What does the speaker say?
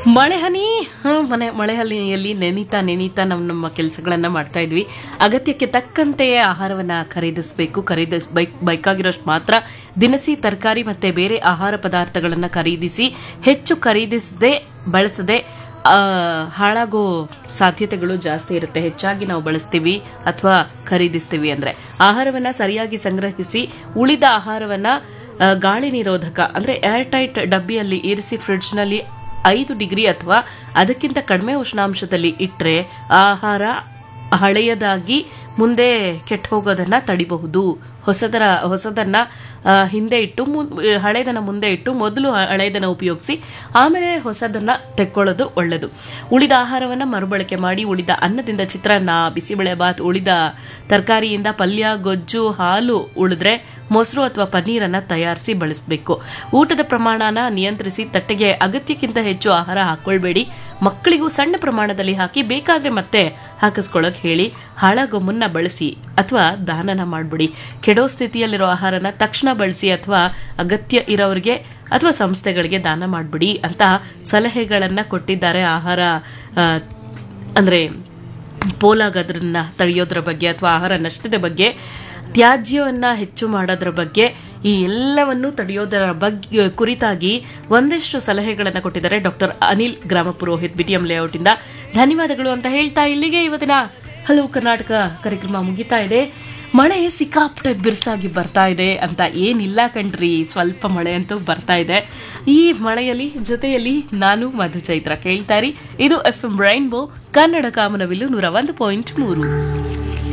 ಮಳೆ ಹನಿ ಹ್ಮ್, ಮನೆ ಮಳೆ ಹನಿಯಲ್ಲಿ ನೆನೀತಾ ನೆನೀತಾ ನಾವು ನಮ್ಮ ಕೆಲಸಗಳನ್ನ ಮಾಡ್ತಾ ಇದ್ವಿ ಅಗತ್ಯಕ್ಕೆ ತಕ್ಕಂತೆಯೇ ಆಹಾರವನ್ನ ಖರೀದಿಸಬೇಕು ಖರೀದಿಸ್ ಬೈಕ್ ಬೇಕಾಗಿರೋಷ್ಟು ಮಾತ್ರ ದಿನಸಿ ತರಕಾರಿ ಮತ್ತೆ ಬೇರೆ ಆಹಾರ ಪದಾರ್ಥಗಳನ್ನ ಖರೀದಿಸಿ ಹೆಚ್ಚು ಖರೀದಿಸದೆ ಬಳಸದೆ ಆ, ಹಾಳಾಗೋ ಸಾಧ್ಯತೆಗಳು ಜಾಸ್ತಿ ಇರುತ್ತೆ ಹೆಚ್ಚಾಗಿ ನಾವು ಬಳಸ್ತೀವಿ ಅಥವಾ ಖರೀದಿಸ್ತೀವಿ ಅಂದ್ರೆ ಆಹಾರವನ್ನ ಸರಿಯಾಗಿ ಸಂಗ್ರಹಿಸಿ ಉಳಿದ ಆಹಾರವನ್ನ ಆ, ಗಾಳಿ ನಿರೋಧಕ ಅಂದ್ರೆ ಏರ್ ಟೈಟ್ ಡಬ್ಬಿಯಲ್ಲಿ ಇರಿಸಿ ಫ್ರಿಡ್ಜ್ನಲ್ಲಿ ಐದು ಡಿಗ್ರಿ ಅಥವಾ ಅದಕ್ಕಿಂತ ಕಡಿಮೆ ಉಷ್ಣಾಂಶದಲ್ಲಿ ಇಟ್ಟರೆ ಆಹಾರ ಹಳೆಯದಾಗಿ ಮುಂದೆ ಕೆಟ್ಟ ಹೋಗೋದನ್ನ ತಡಿಬಹುದು ಹೊಸದರ ಹೊಸದನ್ನ ಆ, ಹಿಂದೆ ಇಟ್ಟು ಮುನ್- ಹಳೆಯದನ್ನ ಮುಂದೆ ಇಟ್ಟು ಮೊದಲು ಹಳೆಯದನ್ನ ಉಪಯೋಗಿಸಿ ಆಮೇಲೆ ಹೊಸದನ್ನ ತೆಕ್ಕೊಳ್ಳೋದು ಒಳ್ಳೆಯದು ಉಳಿದ ಆಹಾರವನ್ನ ಮರುಬಳಕೆ ಮಾಡಿ ಉಳಿದ ಅನ್ನದಿಂದ ಚಿತ್ರಾನ್ನ ಬಿಸಿಬೇಳೆ ಬಾತ್ ಉಳಿದ ತರಕಾರಿಯಿಂದ ಪಲ್ಯ ಗೊಜ್ಜು ಹಾಲು ಉಳಿದ್ರೆ ಮೊಸರು ಅಥವಾ ಪನ್ನೀರನ್ನ ತಯಾರಿಸಿ ಬಳಸಬೇಕು ಊಟದ ಪ್ರಮಾಣನ ನಿಯಂತ್ರಿಸಿ ತಟ್ಟೆಗೆ ಅಗತ್ಯಕ್ಕಿಂತ ಹೆಚ್ಚು ಆಹಾರ ಹಾಕೊಳ್ಬೇಡಿ ಮಕ್ಕಳಿಗೂ ಸಣ್ಣ ಪ್ರಮಾಣದಲ್ಲಿ ಹಾಕಿ ಬೇಕಾದ್ರೆ ಮತ್ತೆ ಹಾಕಿಸ್ಕೊಳ್ಳೋಕೆ ಹೇಳಿ ಹಾಳಾಗೋ ಮುನ್ನ ಬಳಸಿ ಅಥವಾ ದಾನನ ಮಾಡ್ಬಿಡಿ ಕೆಡೋ ಸ್ಥಿತಿಯಲ್ಲಿರೋ ಆಹಾರನ ತಕ್ಷಣ ಬಳಸಿ ಅಥವಾ ಅಗತ್ಯ ಇರೋರಿಗೆ ಅಥವಾ ಸಂಸ್ಥೆಗಳಿಗೆ ದಾನ ಮಾಡ್ಬಿಡಿ ಅಂತ ಸಲಹೆಗಳನ್ನ ಕೊಟ್ಟಿದ್ದಾರೆ ಆಹಾರ ಆ, ಅಂದ್ರೆ ಪೋಲಾಗೋದ್ರನ್ನ ತಡೆಯೋದ್ರ ಬಗ್ಗೆ ಅಥವಾ ಆಹಾರ ನಷ್ಟದ ಬಗ್ಗೆ ತ್ಯಾಜ್ಯವನ್ನ ಹೆಚ್ಚು ಮಾಡೋದ್ರ ಬಗ್ಗೆ ಈ ಎಲ್ಲವನ್ನು ತಡೆಯೋದರ ಬಗ್ಗೆ ಕುರಿತಾಗಿ ಒಂದಿಷ್ಟು ಸಲಹೆಗಳನ್ನು ಕೊಟ್ಟಿದ್ದಾರೆ ಡಾಕ್ಟರ್ ಅನಿಲ್ ಗ್ರಾಮ ಪುರೋಹಿತ್ ಬಿಟಿಎಂ ಲೇಔಟ್ ಇಂದ ಧನ್ಯವಾದಗಳು ಅಂತ ಹೇಳ್ತಾ ಇಲ್ಲಿಗೆ ಇವತ್ತಿನ ಹಲವು ಕರ್ನಾಟಕ ಕಾರ್ಯಕ್ರಮ ಮುಗಿತಾ ಇದೆ ಮಳೆ ಸಿಕ್ಕಾಪಟ್ಟೆ ಬಿರ್ಸಾಗಿ ಬರ್ತಾ ಇದೆ ಅಂತ ಏನಿಲ್ಲ ಕಣ್ರಿ ಸ್ವಲ್ಪ ಮಳೆ ಅಂತೂ ಬರ್ತಾ ಇದೆ ಈ ಮಳೆಯಲ್ಲಿ ಜೊತೆಯಲ್ಲಿ ನಾನು ಮಧು ಚೈತ್ರ ಕೇಳ್ತಾ ಇರಿ ಇದು ಎಫ್ ಎಂ ರೈನ್ಬೋ ಕನ್ನಡ ಕಾಮನವಿಲ್ಲು ನೂರ ಒಂದು ಪಾಯಿಂಟ್ ಮೂರು